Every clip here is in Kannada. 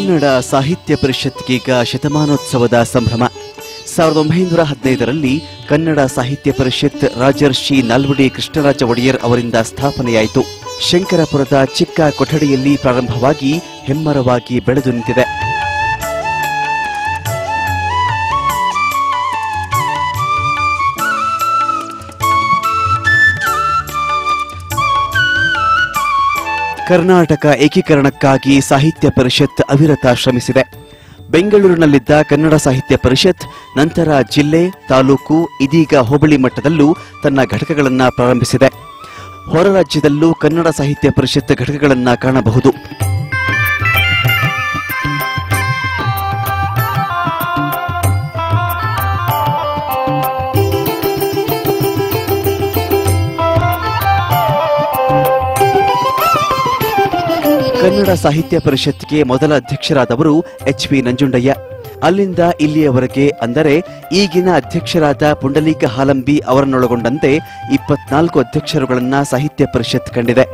ಕನ್ನಡ ಸಾಹಿತ್ಯ ಪರಿಷತ್ಗೀಗ ಶತಮಾನೋತ್ಸವದ ಸಂಭ್ರಮ ಸಾವಿರದ ಒಂಬೈನೂರ ಹದಿನೈದರಲ್ಲಿ ಕನ್ನಡ ಸಾಹಿತ್ಯ ಪರಿಷತ್ ರಾಜರ್ಷಿ ನಾಲ್ವಡಿ ಕೃಷ್ಣರಾಜ ಒಡೆಯರ್ ಅವರಿಂದ ಸ್ಥಾಪನೆಯಾಯಿತು ಶಂಕರಪುರದ ಚಿಕ್ಕ ಕೊಠಡಿಯಲ್ಲಿ ಪ್ರಾರಂಭವಾಗಿ ಹೆಮ್ಮರವಾಗಿ ಬೆಳೆದು ನಿಂತಿದೆ ಕರ್ನಾಟಕ ಏಕೀಕರಣಕ್ಕಾಗಿ ಸಾಹಿತ್ಯ ಪರಿಷತ್ ಅವಿರತ ಶ್ರಮಿಸಿದೆ ಬೆಂಗಳೂರಿನಲ್ಲಿದ್ದ ಕನ್ನಡ ಸಾಹಿತ್ಯ ಪರಿಷತ್ ನಂತರ ಜಿಲ್ಲೆ ತಾಲೂಕು ಇದೀಗ ಹೋಬಳಿ ಮಟ್ಟದಲ್ಲೂ ತನ್ನ ಘಟಕಗಳನ್ನು ಪ್ರಾರಂಭಿಸಿದೆ ಹೊರ ರಾಜ್ಯದಲ್ಲೂ ಕನ್ನಡ ಸಾಹಿತ್ಯ ಪರಿಷತ್ ಘಟಕಗಳನ್ನು ಕಾಣಬಹುದು ಕನ್ನಡ ಸಾಹಿತ್ಯ ಪರಿಷತ್ಗೆ ಮೊದಲ ಅಧ್ಯಕ್ಷರಾದವರು ಎಚ್ ವಿ ನಂಜುಂಡಯ್ಯ ಅಲ್ಲಿಂದ ಇಲ್ಲಿಯವರೆಗೆ ಅಂದರೆ ಈಗಿನ ಅಧ್ಯಕ್ಷರಾದ ಪುಂಡಲೀಕ ಹಾಲಂಬಿ ಅವರನ್ನೊಳಗೊಂಡಂತೆ ಇಪ್ಪತ್ನಾಲ್ಕು ಅಧ್ಯಕ್ಷರುಗಳನ್ನ ಸಾಹಿತ್ಯ ಪರಿಷತ್ ಕಂಡಿದೆ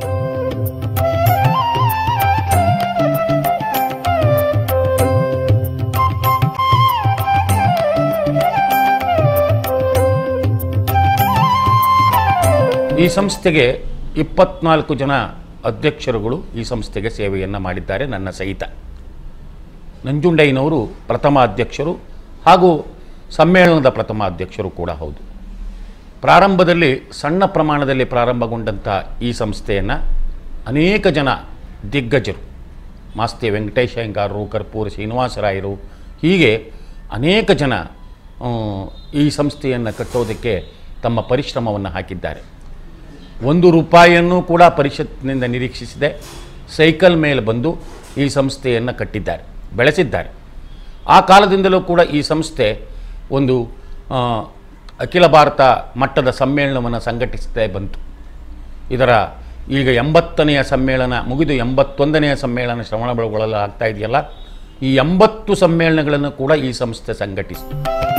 ಈ ಸಂಸ್ಥೆಗೆ ಇಪ್ಪತ್ನಾಲ್ಕು ಜನ ಅಧ್ಯಕ್ಷರುಗಳು ಈ ಸಂಸ್ಥೆಗೆ ಸೇವೆಯನ್ನು ಮಾಡಿದ್ದಾರೆ ನನ್ನ ಸಹಿತ ನಂಜುಂಡಯ್ಯನವರು ಪ್ರಥಮ ಅಧ್ಯಕ್ಷರು ಹಾಗೂ ಸಮ್ಮೇಳನದ ಪ್ರಥಮ ಅಧ್ಯಕ್ಷರು ಕೂಡ ಹೌದು ಪ್ರಾರಂಭದಲ್ಲಿ ಸಣ್ಣ ಪ್ರಮಾಣದಲ್ಲಿ ಪ್ರಾರಂಭಗೊಂಡಂಥ ಈ ಸಂಸ್ಥೆಯನ್ನು ಅನೇಕ ಜನ ದಿಗ್ಗಜರು ಮಾಸ್ತಿ ವೆಂಕಟೇಶ ಅಯ್ಯಂಗಾರರು ಕರ್ಪೂರ ಶ್ರೀನಿವಾಸರಾಯರು ಹೀಗೆ ಅನೇಕ ಜನ ಆ, ಈ ಸಂಸ್ಥೆಯನ್ನು ಕಟ್ಟೋದಕ್ಕೆ ತಮ್ಮ ಪರಿಶ್ರಮವನ್ನು ಹಾಕಿದ್ದಾರೆ ಒಂದು ರೂಪಾಯಿಯನ್ನು ಕೂಡ ಪರಿಷತ್ನಿಂದ ನಿರೀಕ್ಷಿಸಿದೆ ಸೈಕಲ್ ಮೇಲೆ ಬಂದು ಈ ಸಂಸ್ಥೆಯನ್ನು ಕಟ್ಟಿದ್ದಾರೆ ಬೆಳೆಸಿದ್ದಾರೆ ಆ ಕಾಲದಿಂದಲೂ ಕೂಡ ಈ ಸಂಸ್ಥೆ ಒಂದು ಆ, ಅಖಿಲ ಭಾರತ ಮಟ್ಟದ ಸಮ್ಮೇಳನವನ್ನು ಸಂಘಟಿಸುತ್ತೇ ಬಂತು ಇದರ ಈಗ ಎಂಬತ್ತನೆಯ ಸಮ್ಮೇಳನ ಮುಗಿದು ಎಂಬತ್ತೊಂದನೆಯ ಸಮ್ಮೇಳನ ಶ್ರವಣಬೆಳಗೊಳ್ಳಲು ಆಗ್ತಾ ಇದೆಯಲ್ಲ ಈ ಎಂಬತ್ತು ಸಮ್ಮೇಳನಗಳನ್ನು ಕೂಡ ಈ ಸಂಸ್ಥೆ ಸಂಘಟಿಸಿತು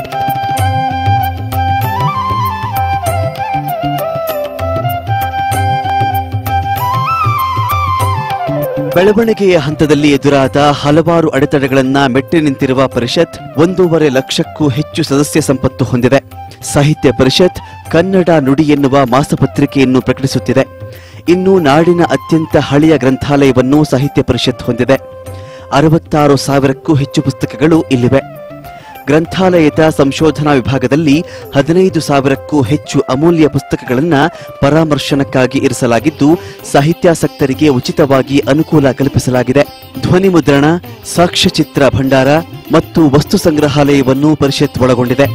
ಬೆಳವಣಿಗೆಯ ಹಂತದಲ್ಲಿ ಎದುರಾದ ಹಲವಾರು ಅಡೆತಡೆಗಳನ್ನ ಮೆಟ್ಟಿ ನಿಂತಿರುವ ಪರಿಷತ್ ಒಂದೂವರೆ ಲಕ್ಷಕ್ಕೂ ಹೆಚ್ಚು ಸದಸ್ಯ ಸಂಪತ್ತು ಹೊಂದಿದೆ ಸಾಹಿತ್ಯ ಪರಿಷತ್ ಕನ್ನಡ ನುಡಿ ಎನ್ನುವ ಮಾಸಪತ್ರಿಕೆಯನ್ನು ಪ್ರಕಟಿಸುತ್ತಿದೆ ಇನ್ನು ನಾಡಿನ ಅತ್ಯಂತ ಹಳೆಯ ಗ್ರಂಥಾಲಯವನ್ನು ಸಾಹಿತ್ಯ ಪರಿಷತ್ ಹೊಂದಿದೆ ಅರವತ್ತಾರು ಸಾವಿರಕ್ಕೂ ಹೆಚ್ಚು ಪುಸ್ತಕಗಳು ಇಲ್ಲಿವೆ ಗ್ರಂಥಾಲಯದ ಸಂಶೋಧನಾ ವಿಭಾಗದಲ್ಲಿ ಹದಿನೈದು ಸಾವಿರಕ್ಕೂ ಹೆಚ್ಚು ಅಮೂಲ್ಯ ಪುಸ್ತಕಗಳನ್ನು ಪರಾಮರ್ಶನಕ್ಕಾಗಿ ಇರಿಸಲಾಗಿದ್ದು ಸಾಹಿತ್ಯಾಸಕ್ತರಿಗೆ ಉಚಿತವಾಗಿ ಅನುಕೂಲ ಕಲ್ಪಿಸಲಾಗಿದೆ ಧ್ವನಿ ಮುದ್ರಣ ಸಾಕ್ಷ್ಯಚಿತ್ರ ಭಂಡಾರ ಮತ್ತು ವಸ್ತು ಸಂಗ್ರಹಾಲಯವನ್ನು ಪರಿಷತ್ ಒಳಗೊಂಡಿದೆ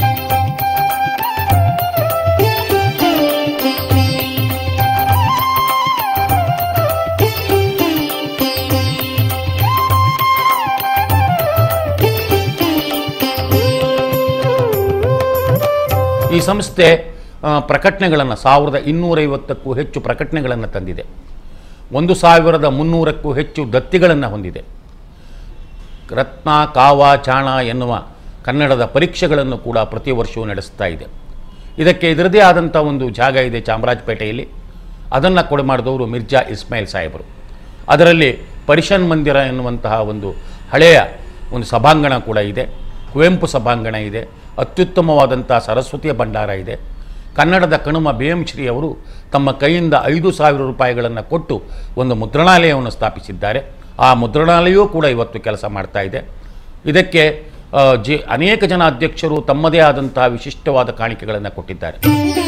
ಈ ಸಂಸ್ಥೆ ಪ್ರಕಟಣೆಗಳನ್ನು ಸಾವಿರದ ಇನ್ನೂರೈವತ್ತಕ್ಕೂ ಹೆಚ್ಚು ಪ್ರಕಟಣೆಗಳನ್ನು ತಂದಿದೆ ಒಂದು ಸಾವಿರದ ಮುನ್ನೂರಕ್ಕೂ ಹೆಚ್ಚು ದತ್ತಿಗಳನ್ನು ಹೊಂದಿದೆ ರತ್ನ ಕಾವ ಚಾಣ ಎನ್ನುವ ಕನ್ನಡದ ಪರೀಕ್ಷೆಗಳನ್ನು ಕೂಡ ಪ್ರತಿ ವರ್ಷವೂ ನಡೆಸ್ತಾ ಇದೆ ಇದಕ್ಕೆ ಇದರದೇ ಆದಂಥ ಒಂದು ಜಾಗ ಇದೆ ಚಾಮರಾಜಪೇಟೆಯಲ್ಲಿ ಅದನ್ನು ಕೊಡೆ ಮಾಡಿದವರು ಮಿರ್ಜಾ ಇಸ್ಮಾಯಿಲ್ ಸಾಹೇಬರು ಅದರಲ್ಲಿ ಪರಿಷನ್ ಮಂದಿರ ಎನ್ನುವಂತಹ ಒಂದು ಹಳೆಯ ಒಂದು ಸಭಾಂಗಣ ಕೂಡ ಇದೆ ಕುವೆಂಪು ಸಭಾಂಗಣ ಇದೆ ಅತ್ಯುತ್ತಮವಾದಂಥ ಸರಸ್ವತಿಯ ಭಂಡಾರ ಇದೆ ಕನ್ನಡದ ಕಣುಮ ಬಿ ಎಂ ಶ್ರೀ ಅವರು ತಮ್ಮ ಕೈಯಿಂದ ಐದು ಸಾವಿರ ರೂಪಾಯಿಗಳನ್ನು ಕೊಟ್ಟು ಒಂದು ಮುದ್ರಣಾಲಯವನ್ನು ಸ್ಥಾಪಿಸಿದ್ದಾರೆ ಆ ಮುದ್ರಣಾಲಯವೂ ಕೂಡ ಇವತ್ತು ಕೆಲಸ ಮಾಡ್ತಾ ಇದೆ ಇದಕ್ಕೆ ಆ, ಜಿ ಅನೇಕ ಜನ ಅಧ್ಯಕ್ಷರು ತಮ್ಮದೇ ಆದಂತಹ ವಿಶಿಷ್ಟವಾದ ಕಾಣಿಕೆಗಳನ್ನು ಕೊಟ್ಟಿದ್ದಾರೆ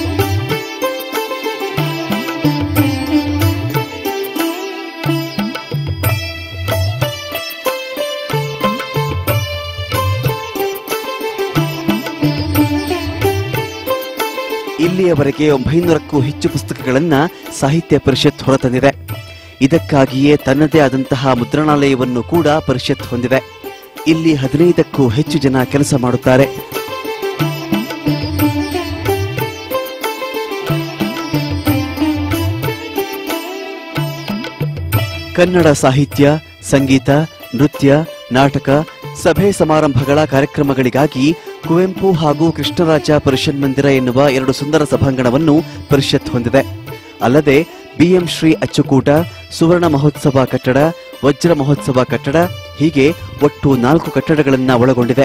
ಇಲ್ಲಿಯವರೆಗೆ ಒಂಬೈನೂರಕ್ಕೂ ಹೆಚ್ಚು ಪುಸ್ತಕಗಳನ್ನ ಸಾಹಿತ್ಯ ಪರಿಷತ್ ಹೊರತಂದಿದೆ ಇದಕ್ಕಾಗಿಯೇ ತನ್ನದೇ ಆದಂತಹ ಮುದ್ರಣಾಲಯವನ್ನು ಕೂಡ ಪರಿಷತ್ ಹೊಂದಿದೆ ಇಲ್ಲಿ ಹದಿನೈದಕ್ಕೂ ಹೆಚ್ಚು ಜನ ಕೆಲಸ ಮಾಡುತ್ತಾರೆ ಕನ್ನಡ ಸಾಹಿತ್ಯ ಸಂಗೀತ ನೃತ್ಯ ನಾಟಕ ಸಭೆ ಸಮಾರಂಭಗಳ ಕಾರ್ಯಕ್ರಮಗಳಿಗಾಗಿ ಕುವೆಂಪು ಹಾಗೂ ಕೃಷ್ಣರಾಜ ಪರಿಷತ್ ಮಂದಿರ ಎನ್ನುವ ಎರಡು ಸುಂದರ ಸಭಾಂಗಣವನ್ನು ಪರಿಷತ್ ಹೊಂದಿದೆ ಅಲ್ಲದೆ ಬಿಎಂ ಶ್ರೀ ಅಚ್ಚುಕೂಟ ಸುವರ್ಣ ಮಹೋತ್ಸವ ಕಟ್ಟಡ ವಜ್ರ ಮಹೋತ್ಸವ ಕಟ್ಟಡ ಹೀಗೆ ಒಟ್ಟು ನಾಲ್ಕು ಕಟ್ಟಡಗಳನ್ನ ಒಳಗೊಂಡಿದೆ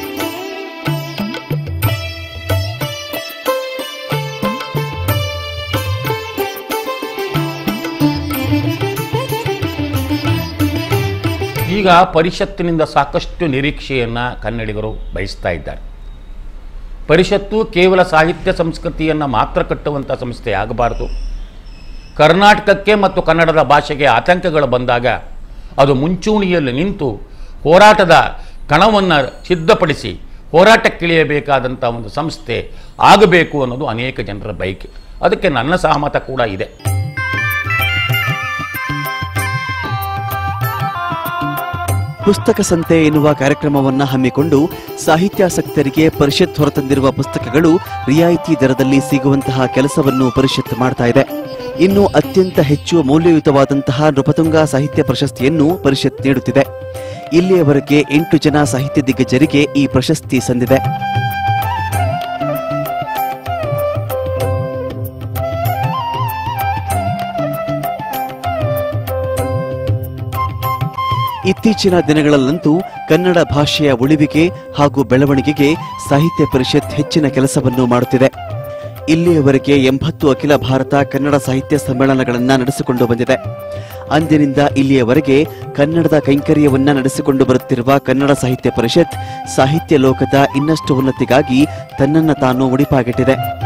ಈಗ ಪರಿಷತ್ತಿನಿಂದ ಸಾಕಷ್ಟು ನಿರೀಕ್ಷೆಯನ್ನು ಕನ್ನಡಿಗರು ಬಯಸ್ತಾ ಇದ್ದಾರೆ ಪರಿಷತ್ತು ಕೇವಲ ಸಾಹಿತ್ಯ ಸಂಸ್ಕೃತಿಯನ್ನು ಮಾತ್ರ ಕಟ್ಟುವಂಥ ಸಂಸ್ಥೆ ಆಗಬಾರದು ಕರ್ನಾಟಕಕ್ಕೆ ಮತ್ತು ಕನ್ನಡದ ಭಾಷೆಗೆ ಆತಂಕಗಳು ಬಂದಾಗ ಅದು ಮುಂಚೂಣಿಯಲ್ಲಿ ನಿಂತು ಹೋರಾಟದ ಕಣವನ್ನು ಸಿದ್ಧಪಡಿಸಿ ಹೋರಾಟಕ್ಕಿಳಿಯಬೇಕಾದಂಥ ಒಂದು ಸಂಸ್ಥೆ ಆಗಬೇಕು ಅನ್ನೋದು ಅನೇಕ ಜನರ ಬಯಕೆ ಅದಕ್ಕೆ ನನ್ನ ಸಹಮತ ಕೂಡ ಇದೆ ಪುಸ್ತಕ ಸಂತೆ ಎನ್ನುವ ಕಾರ್ಯಕ್ರಮವನ್ನ ಹಮ್ಮಿಕೊಂಡು ಸಾಹಿತ್ಯಾಸಕ್ತರಿಗೆ ಪರಿಷತ್ ಹೊರತಂದಿರುವ ಪುಸ್ತಕಗಳು ರಿಯಾಯಿತಿ ದರದಲ್ಲಿ ಸಿಗುವಂತಹ ಕೆಲಸವನ್ನು ಪರಿಷತ್ ಮಾಡ್ತಾ ಇದೆ ಇನ್ನು ಅತ್ಯಂತ ಹೆಚ್ಚು ಮೌಲ್ಯಯುತವಾದಂತಹ ನೃಪತುಂಗ ಸಾಹಿತ್ಯ ಪ್ರಶಸ್ತಿಯನ್ನು ಪರಿಷತ್ ನೀಡುತ್ತಿದೆ ಇಲ್ಲಿಯವರೆಗೆ ಎಂಟು ಜನ ಸಾಹಿತ್ಯ ದಿಗ್ಗಜರಿಗೆ ಈ ಪ್ರಶಸ್ತಿ ಸಂದಿದೆ ಇತ್ತೀಚಿನ ದಿನಗಳಲ್ಲಂತೂ ಕನ್ನಡ ಭಾಷೆಯ ಉಳಿವಿಗೆ ಹಾಗೂ ಬೆಳವಣಿಗೆಗೆ ಸಾಹಿತ್ಯ ಪರಿಷತ್ ಹೆಚ್ಚಿನ ಕೆಲಸವನ್ನು ಮಾಡುತ್ತಿದೆ ಇಲ್ಲಿಯವರೆಗೆ ಎಂಬತ್ತು ಅಖಿಲ ಭಾರತ ಕನ್ನಡ ಸಾಹಿತ್ಯ ಸಮ್ಮೇಳನಗಳನ್ನ ನಡೆಸಿಕೊಂಡು ಬಂದಿದೆ ಅಂದಿನಿಂದ ಇಲ್ಲಿಯವರೆಗೆ ಕನ್ನಡದ ಕೈಂಕರ್ಯವನ್ನ ನಡೆಸಿಕೊಂಡು ಬರುತ್ತಿರುವ ಕನ್ನಡ ಸಾಹಿತ್ಯ ಪರಿಷತ್ ಸಾಹಿತ್ಯ ಲೋಕದ ಇನ್ನಷ್ಟು ಉನ್ನತಿಗಾಗಿ ತನ್ನನ್ನ ತಾನು ಮುಡಿಪಾಗಿಟ್ಟಿದೆ